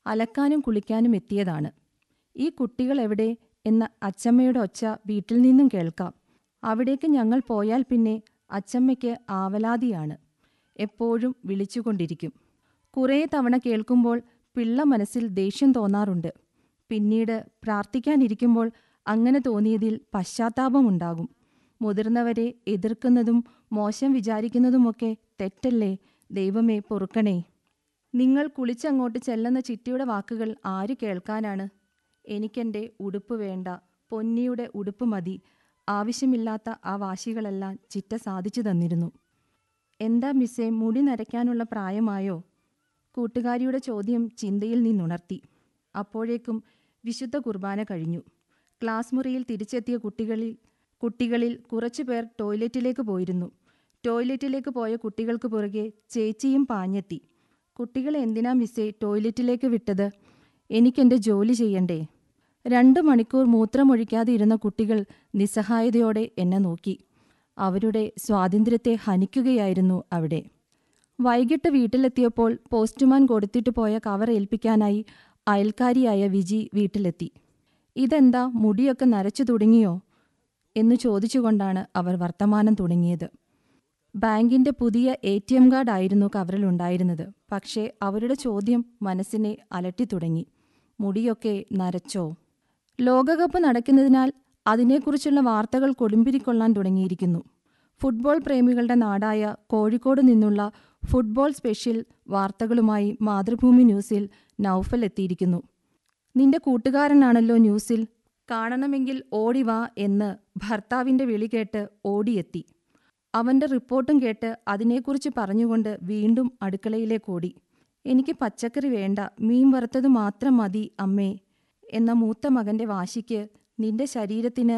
അലക്കാനും കുളിക്കാനും എത്തിയതാണ് ഈ കുട്ടികൾ എവിടെ എന്ന അച്ചമ്മയുടെ ഒച്ച വീട്ടിൽ നിന്നും കേൾക്കാം അവിടേക്ക് ഞങ്ങൾ പോയാൽ പിന്നെ അച്ചമ്മയ്ക്ക് ആവലാതിയാണ് എപ്പോഴും വിളിച്ചുകൊണ്ടിരിക്കും കുറേ തവണ കേൾക്കുമ്പോൾ പിള്ള മനസ്സിൽ ദേഷ്യം തോന്നാറുണ്ട് പിന്നീട് പ്രാർത്ഥിക്കാനിരിക്കുമ്പോൾ അങ്ങനെ തോന്നിയതിൽ പശ്ചാത്താപമുണ്ടാകും മുതിർന്നവരെ എതിർക്കുന്നതും മോശം വിചാരിക്കുന്നതുമൊക്കെ തെറ്റല്ലേ ദൈവമേ പൊറുക്കണേ നിങ്ങൾ കുളിച്ചങ്ങോട്ട് ചെല്ലുന്ന ചിട്ടിയുടെ വാക്കുകൾ ആര് കേൾക്കാനാണ് എനിക്കെൻ്റെ ഉടുപ്പ് വേണ്ട പൊന്നിയുടെ ഉടുപ്പ് മതി ആവശ്യമില്ലാത്ത ആ വാശികളെല്ലാം ചിറ്റ സാധിച്ചു തന്നിരുന്നു എന്താ മിസ്സേ മുടി നരയ്ക്കാനുള്ള പ്രായമായോ കൂട്ടുകാരിയുടെ ചോദ്യം ചിന്തയിൽ നിന്നുണർത്തി അപ്പോഴേക്കും വിശുദ്ധ കുർബാന കഴിഞ്ഞു ക്ലാസ് മുറിയിൽ തിരിച്ചെത്തിയ കുട്ടികളിൽ കുട്ടികളിൽ കുറച്ചുപേർ ടോയ്ലറ്റിലേക്ക് പോയിരുന്നു ടോയ്ലറ്റിലേക്ക് പോയ കുട്ടികൾക്ക് പുറകെ ചേച്ചിയും പാഞ്ഞെത്തി കുട്ടികളെ എന്തിനാ മിസ്സേ ടോയ്ലറ്റിലേക്ക് വിട്ടത് എനിക്കെൻ്റെ ജോലി ചെയ്യണ്ടേ രണ്ട് മണിക്കൂർ മൂത്രമൊഴിക്കാതെ ഇരുന്ന കുട്ടികൾ നിസ്സഹായതയോടെ എന്നെ നോക്കി അവരുടെ സ്വാതന്ത്ര്യത്തെ ഹനിക്കുകയായിരുന്നു അവിടെ വൈകിട്ട് വീട്ടിലെത്തിയപ്പോൾ പോസ്റ്റ്മാൻ കൊടുത്തിട്ട് പോയ കവർ ഏൽപ്പിക്കാനായി അയൽക്കാരിയായ വിജി വീട്ടിലെത്തി ഇതെന്താ മുടിയൊക്കെ നരച്ചു തുടങ്ങിയോ എന്നു ചോദിച്ചുകൊണ്ടാണ് അവർ വർത്തമാനം തുടങ്ങിയത് ബാങ്കിന്റെ പുതിയ എ ടി എം കാർഡ് ആയിരുന്നു കവറിലുണ്ടായിരുന്നത് പക്ഷേ അവരുടെ ചോദ്യം മനസ്സിനെ അലട്ടിത്തുടങ്ങി മുടിയൊക്കെ നരച്ചോ ലോകകപ്പ് നടക്കുന്നതിനാൽ അതിനെക്കുറിച്ചുള്ള വാർത്തകൾ കൊടുമ്പിരിക്കൊള്ളാൻ തുടങ്ങിയിരിക്കുന്നു ഫുട്ബോൾ പ്രേമികളുടെ നാടായ കോഴിക്കോട് നിന്നുള്ള ഫുട്ബോൾ സ്പെഷ്യൽ വാർത്തകളുമായി മാതൃഭൂമി ന്യൂസിൽ നൗഫൽ എത്തിയിരിക്കുന്നു നിന്റെ കൂട്ടുകാരനാണല്ലോ ന്യൂസിൽ കാണണമെങ്കിൽ ഓടിവാ എന്ന് ഭർത്താവിന്റെ വിളി കേട്ട് ഓടിയെത്തി അവന്റെ റിപ്പോർട്ടും കേട്ട് അതിനെക്കുറിച്ച് പറഞ്ഞുകൊണ്ട് വീണ്ടും അടുക്കളയിലേക്ക് ഓടി എനിക്ക് പച്ചക്കറി വേണ്ട മീൻ വറുത്തത് മാത്രം മതി അമ്മേ എന്ന മൂത്ത മകന്റെ വാശിക്ക് നിന്റെ ശരീരത്തിന്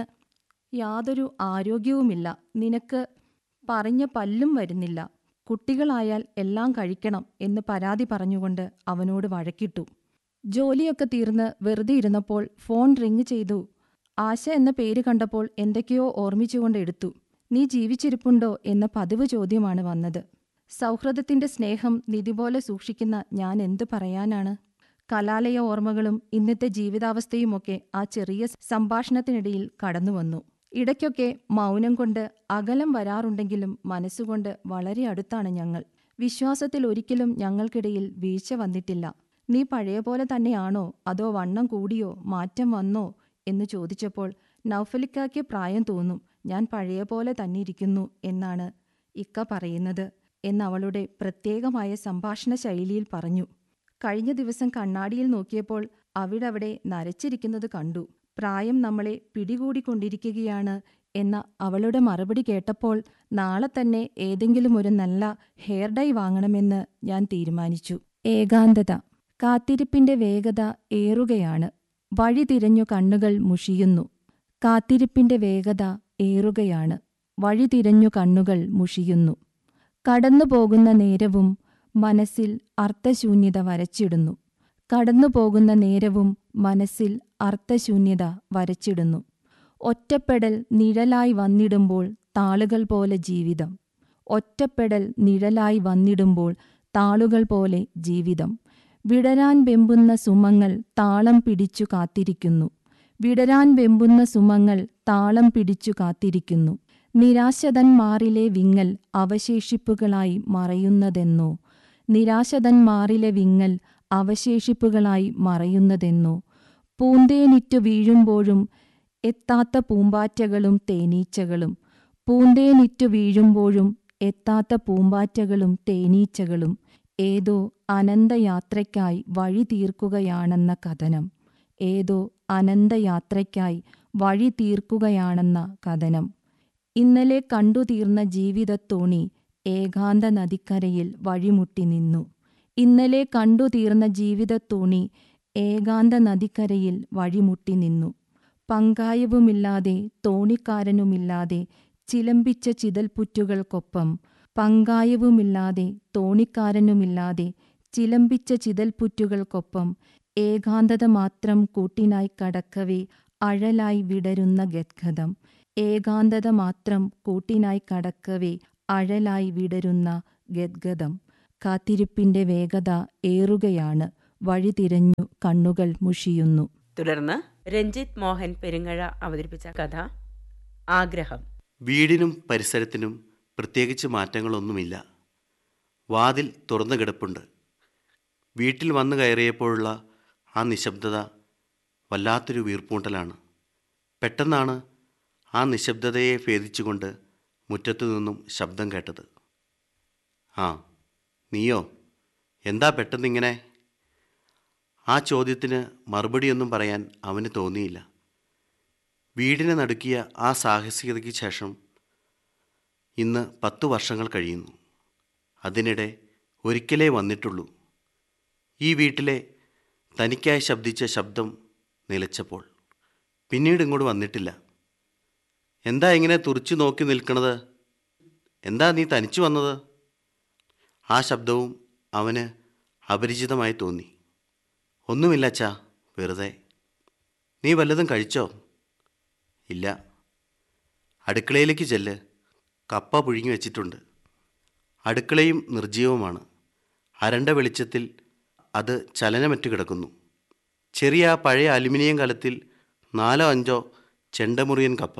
യാതൊരു ആരോഗ്യവുമില്ല നിനക്ക് പറഞ്ഞ പല്ലും വരുന്നില്ല കുട്ടികളായാൽ എല്ലാം കഴിക്കണം എന്ന് പരാതി പറഞ്ഞുകൊണ്ട് അവനോട് വഴക്കിട്ടു ജോലിയൊക്കെ തീർന്ന് വെറുതെ ഇരുന്നപ്പോൾ ഫോൺ റിങ് ചെയ്തു ആശ എന്ന പേര് കണ്ടപ്പോൾ എന്തൊക്കെയോ ഓർമ്മിച്ചുകൊണ്ട് എടുത്തു നീ ജീവിച്ചിരിപ്പുണ്ടോ എന്ന പതിവ് ചോദ്യമാണ് വന്നത് സൗഹൃദത്തിന്റെ സ്നേഹം നിധി പോലെ സൂക്ഷിക്കുന്ന ഞാൻ എന്തു പറയാനാണ് കലാലയ ഓർമ്മകളും ഇന്നത്തെ ജീവിതാവസ്ഥയുമൊക്കെ ആ ചെറിയ സംഭാഷണത്തിനിടയിൽ കടന്നുവന്നു ഇടയ്ക്കൊക്കെ മൗനം കൊണ്ട് അകലം വരാറുണ്ടെങ്കിലും മനസ്സുകൊണ്ട് വളരെ അടുത്താണ് ഞങ്ങൾ വിശ്വാസത്തിൽ ഒരിക്കലും ഞങ്ങൾക്കിടയിൽ വീഴ്ച വന്നിട്ടില്ല നീ പഴയ പോലെ തന്നെയാണോ അതോ വണ്ണം കൂടിയോ മാറ്റം വന്നോ എന്ന് ചോദിച്ചപ്പോൾ നൗഫലിക്കാക്ക് പ്രായം തോന്നും ഞാൻ പഴയ പോലെ തന്നെ ഇരിക്കുന്നു എന്നാണ് ഇക്ക പറയുന്നത് എന്നവളുടെ പ്രത്യേകമായ സംഭാഷണ ശൈലിയിൽ പറഞ്ഞു കഴിഞ്ഞ ദിവസം കണ്ണാടിയിൽ നോക്കിയപ്പോൾ അവിടവിടെ നരച്ചിരിക്കുന്നത് കണ്ടു പ്രായം നമ്മളെ പിടികൂടിക്കൊണ്ടിരിക്കുകയാണ് എന്ന അവളുടെ മറുപടി കേട്ടപ്പോൾ നാളെ തന്നെ ഏതെങ്കിലും ഒരു നല്ല ഹെയർ ഡൈ വാങ്ങണമെന്ന് ഞാൻ തീരുമാനിച്ചു ഏകാന്തത കാത്തിരിപ്പിന്റെ വേഗത ഏറുകയാണ് വഴി തിരഞ്ഞു കണ്ണുകൾ മുഷിയുന്നു കാത്തിരിപ്പിന്റെ വേഗത ഏറുകയാണ് വഴി തിരഞ്ഞു കണ്ണുകൾ മുഷിയുന്നു കടന്നുപോകുന്ന നേരവും മനസ്സിൽ അർത്ഥശൂന്യത വരച്ചിടുന്നു കടന്നുപോകുന്ന നേരവും മനസ്സിൽ അർത്ഥശൂന്യത വരച്ചിടുന്നു ഒറ്റപ്പെടൽ നിഴലായി വന്നിടുമ്പോൾ താളുകൾ പോലെ ജീവിതം ഒറ്റപ്പെടൽ നിഴലായി വന്നിടുമ്പോൾ താളുകൾ പോലെ ജീവിതം വിടരാൻ വെമ്പുന്ന സുമങ്ങൾ താളം പിടിച്ചു കാത്തിരിക്കുന്നു വിടരാൻ വെമ്പുന്ന സുമങ്ങൾ താളം പിടിച്ചു കാത്തിരിക്കുന്നു നിരാശതന്മാറിലെ വിങ്ങൽ അവശേഷിപ്പുകളായി മറയുന്നതെന്നോ നിരാശതന്മാറിലെ വിങ്ങൽ അവശേഷിപ്പുകളായി മറയുന്നതെന്നോ പൂന്തേനിറ്റു വീഴുമ്പോഴും എത്താത്ത പൂമ്പാറ്റകളും തേനീച്ചകളും പൂന്തേനിറ്റു വീഴുമ്പോഴും എത്താത്ത പൂമ്പാറ്റകളും തേനീച്ചകളും ഏതോ അനന്തയാത്രയ്ക്കായി വഴി തീർക്കുകയാണെന്ന കഥനം ഏതോ അനന്തയാത്രയ്ക്കായി വഴി തീർക്കുകയാണെന്ന കഥനം ഇന്നലെ കണ്ടു തീർന്ന ജീവിതത്തോണി ഏകാന്ത നദിക്കരയിൽ വഴിമുട്ടി നിന്നു ഇന്നലെ കണ്ടു തീർന്ന ജീവിതത്തോണി ഏകാന്ത നദിക്കരയിൽ വഴിമുട്ടി നിന്നു പങ്കായവുമില്ലാതെ തോണിക്കാരനുമില്ലാതെ ചിലമ്പിച്ച ചിതൽപുറ്റുകൾക്കൊപ്പം പങ്കായവുമില്ലാതെ തോണിക്കാരനുമില്ലാതെ ചിലമ്പിച്ച ചിതൽപുറ്റുകൾക്കൊപ്പം ഏകാന്തത മാത്രം കൂട്ടിനായി കടക്കവേ അഴലായി വിടരുന്ന ഗദ്ഗതം ഏകാന്തത മാത്രം കൂട്ടിനായി കടക്കവേ അഴലായി വിടരുന്ന ഗദ്ഗതം കാത്തിരിപ്പിന്റെ വേഗത ഏറുകയാണ് വഴി തിരഞ്ഞു കണ്ണുകൾ മുഷിയുന്നു തുടർന്ന് രഞ്ജിത്ത് മോഹൻ പെരുങ്ങഴ അവതരിപ്പിച്ച കഥ ആഗ്രഹം വീടിനും പരിസരത്തിനും പ്രത്യേകിച്ച് മാറ്റങ്ങളൊന്നുമില്ല വാതിൽ തുറന്നു കിടപ്പുണ്ട് വീട്ടിൽ വന്നു കയറിയപ്പോഴുള്ള ആ നിശബ്ദത വല്ലാത്തൊരു വീർപ്പൂട്ടലാണ് പെട്ടെന്നാണ് ആ നിശബ്ദതയെ ഭേദിച്ചുകൊണ്ട് മുറ്റത്തു നിന്നും ശബ്ദം കേട്ടത് ആ നീയോ എന്താ പെട്ടെന്നിങ്ങനെ ആ ചോദ്യത്തിന് മറുപടിയൊന്നും പറയാൻ അവന് തോന്നിയില്ല വീടിനെ നടുക്കിയ ആ സാഹസികതയ്ക്ക് ശേഷം ഇന്ന് പത്തു വർഷങ്ങൾ കഴിയുന്നു അതിനിടെ ഒരിക്കലേ വന്നിട്ടുള്ളൂ ഈ വീട്ടിലെ തനിക്കായി ശബ്ദിച്ച ശബ്ദം നിലച്ചപ്പോൾ പിന്നീട് ഇങ്ങോട്ട് വന്നിട്ടില്ല എന്താ ഇങ്ങനെ തുറച്ചു നോക്കി നിൽക്കണത് എന്താ നീ തനിച്ചു വന്നത് ആ ശബ്ദവും അവന് അപരിചിതമായി തോന്നി ഒന്നുമില്ല അച്ഛാ വെറുതെ നീ വല്ലതും കഴിച്ചോ ഇല്ല അടുക്കളയിലേക്ക് ചെല്ല് കപ്പ പുഴുങ്ങി വെച്ചിട്ടുണ്ട് അടുക്കളയും നിർജീവമാണ് അരണ്ട വെളിച്ചത്തിൽ അത് ചലനമറ്റ് കിടക്കുന്നു ചെറിയ ആ പഴയ അലുമിനിയം കലത്തിൽ നാലോ അഞ്ചോ ചെണ്ടമുറിയൻ കപ്പ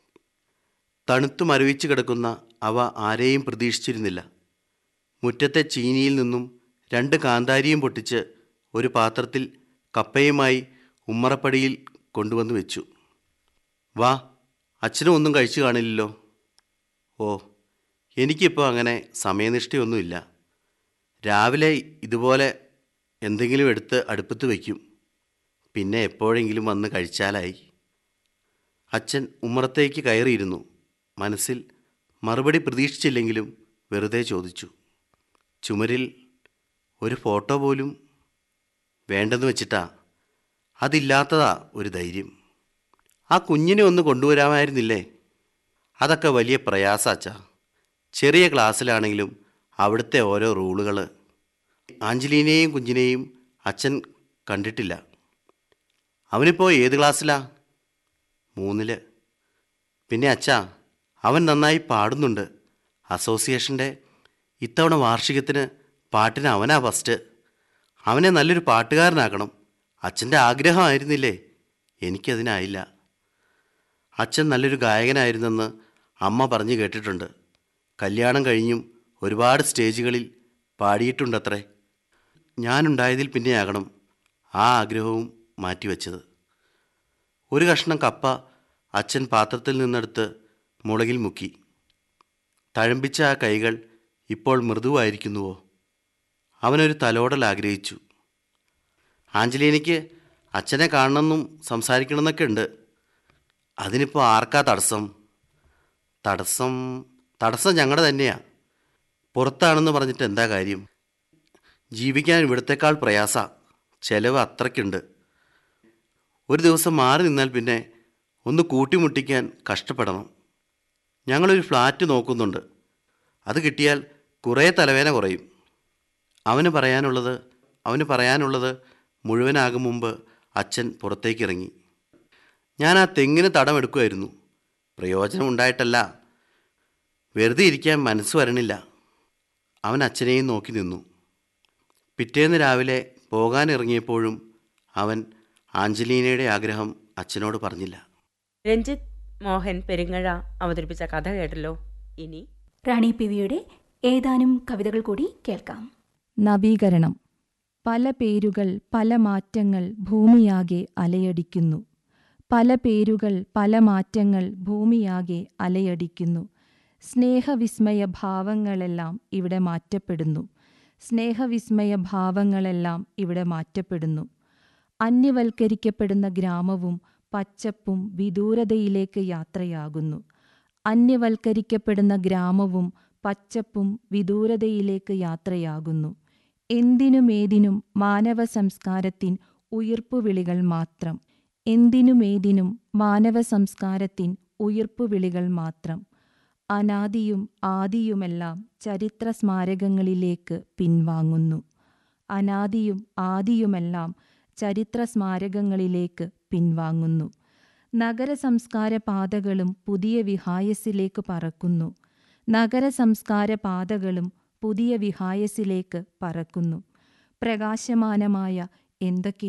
തണുത്തു മരവിച്ച് കിടക്കുന്ന അവ ആരെയും പ്രതീക്ഷിച്ചിരുന്നില്ല മുറ്റത്തെ ചീനിയിൽ നിന്നും രണ്ട് കാന്താരിയും പൊട്ടിച്ച് ഒരു പാത്രത്തിൽ കപ്പയുമായി ഉമ്മറപ്പടിയിൽ കൊണ്ടുവന്ന് വെച്ചു വാ അച്ഛനും ഒന്നും കഴിച്ചു കാണില്ലല്ലോ ഓ എനിക്കിപ്പോൾ അങ്ങനെ സമയനിഷ്ഠയൊന്നുമില്ല രാവിലെ ഇതുപോലെ എന്തെങ്കിലും എടുത്ത് അടുപ്പത്ത് വയ്ക്കും പിന്നെ എപ്പോഴെങ്കിലും വന്ന് കഴിച്ചാലായി അച്ഛൻ ഉമ്മറത്തേക്ക് കയറിയിരുന്നു മനസ്സിൽ മറുപടി പ്രതീക്ഷിച്ചില്ലെങ്കിലും വെറുതെ ചോദിച്ചു ചുമരിൽ ഒരു ഫോട്ടോ പോലും വേണ്ടെന്ന് വെച്ചിട്ടാ അതില്ലാത്തതാ ഒരു ധൈര്യം ആ കുഞ്ഞിനെ ഒന്ന് കൊണ്ടുവരാമായിരുന്നില്ലേ അതൊക്കെ വലിയ പ്രയാസാച്ചാ ചെറിയ ക്ലാസ്സിലാണെങ്കിലും അവിടുത്തെ ഓരോ റൂളുകൾ ആഞ്ചലീനെയും കുഞ്ഞിനെയും അച്ഛൻ കണ്ടിട്ടില്ല അവനിപ്പോൾ ഏത് ക്ലാസ്സിലാ മൂന്നില് പിന്നെ അച്ഛാ അവൻ നന്നായി പാടുന്നുണ്ട് അസോസിയേഷൻ്റെ ഇത്തവണ വാർഷികത്തിന് പാട്ടിന് അവനാ ഫസ്റ്റ് അവനെ നല്ലൊരു പാട്ടുകാരനാക്കണം അച്ഛൻ്റെ ആഗ്രഹമായിരുന്നില്ലേ എനിക്കതിനായില്ല അച്ഛൻ നല്ലൊരു ഗായകനായിരുന്നെന്ന് അമ്മ പറഞ്ഞു കേട്ടിട്ടുണ്ട് കല്യാണം കഴിഞ്ഞും ഒരുപാട് സ്റ്റേജുകളിൽ പാടിയിട്ടുണ്ടത്രേ ഞാനുണ്ടായതിൽ പിന്നെയാകണം ആ ആഗ്രഹവും മാറ്റിവെച്ചത് ഒരു കഷ്ണം കപ്പ അച്ഛൻ പാത്രത്തിൽ നിന്നെടുത്ത് മുളകിൽ മുക്കി തഴമ്പിച്ച ആ കൈകൾ ഇപ്പോൾ മൃദുവായിരിക്കുന്നുവോ അവനൊരു തലോടൽ ആഗ്രഹിച്ചു ആഞ്ചലീനയ്ക്ക് അച്ഛനെ കാണണമെന്നും സംസാരിക്കണമെന്നൊക്കെ ഉണ്ട് അതിനിപ്പോൾ ആർക്കാ തടസ്സം തടസ്സം തടസ്സം ഞങ്ങളുടെ തന്നെയാ പുറത്താണെന്ന് പറഞ്ഞിട്ട് എന്താ കാര്യം ജീവിക്കാൻ ഇവിടത്തേക്കാൾ പ്രയാസ ചെലവ് അത്രയ്ക്കുണ്ട് ഒരു ദിവസം മാറി നിന്നാൽ പിന്നെ ഒന്ന് കൂട്ടിമുട്ടിക്കാൻ കഷ്ടപ്പെടണം ഞങ്ങളൊരു ഫ്ലാറ്റ് നോക്കുന്നുണ്ട് അത് കിട്ടിയാൽ കുറേ തലവേന കുറയും അവന് പറയാനുള്ളത് അവന് പറയാനുള്ളത് മുഴുവനാകും മുമ്പ് അച്ഛൻ പുറത്തേക്ക് ഇറങ്ങി ഞാൻ ആ തെങ്ങിന് തടമെടുക്കുമായിരുന്നു പ്രയോജനം ഉണ്ടായിട്ടല്ല വെറുതെ ഇരിക്കാൻ മനസ്സ് വരണില്ല അവൻ അച്ഛനെയും നോക്കി നിന്നു പിറ്റേന്ന് രാവിലെ പോകാനിറങ്ങിയപ്പോഴും അവൻ ആഞ്ചലീനയുടെ ആഗ്രഹം അച്ഛനോട് പറഞ്ഞില്ല രഞ്ജിത്ത് മോഹൻ പെരുങ്ങഴ അവതരിപ്പിച്ച കഥ കേട്ടല്ലോ ഇനി റാണി പിവിയുടെ ഏതാനും കവിതകൾ കൂടി കേൾക്കാം നവീകരണം പല പേരുകൾ പല മാറ്റങ്ങൾ ഭൂമിയാകെ അലയടിക്കുന്നു പല പേരുകൾ പല മാറ്റങ്ങൾ ഭൂമിയാകെ അലയടിക്കുന്നു സ്നേഹവിസ്മയ ഭാവങ്ങളെല്ലാം ഇവിടെ മാറ്റപ്പെടുന്നു സ്നേഹവിസ്മയ ഭാവങ്ങളെല്ലാം ഇവിടെ മാറ്റപ്പെടുന്നു അന്യവൽക്കരിക്കപ്പെടുന്ന ഗ്രാമവും പച്ചപ്പും വിദൂരതയിലേക്ക് യാത്രയാകുന്നു അന്യവൽക്കരിക്കപ്പെടുന്ന ഗ്രാമവും പച്ചപ്പും വിദൂരതയിലേക്ക് യാത്രയാകുന്നു എന്തിനുമേതിനും മാനവ സംസ്കാരത്തിൻ ഉയിർപ്പുവിളികൾ മാത്രം എന്തിനുമേതിനും മാനവ സംസ്കാരത്തിൻ ഉയിർപ്പുവിളികൾ മാത്രം അനാദിയും ആദിയുമെല്ലാം ചരിത്ര സ്മാരകങ്ങളിലേക്ക് പിൻവാങ്ങുന്നു അനാദിയും ആദിയുമെല്ലാം ചരിത്ര സ്മാരകങ്ങളിലേക്ക് പിൻവാങ്ങുന്നു നഗര സംസ്കാര പാതകളും പുതിയ വിഹായസിലേക്ക് പറക്കുന്നു നഗര സംസ്കാര പാതകളും പുതിയ വിഹായസിലേക്ക് പറക്കുന്നു പ്രകാശമാനമായ എന്തൊക്കെ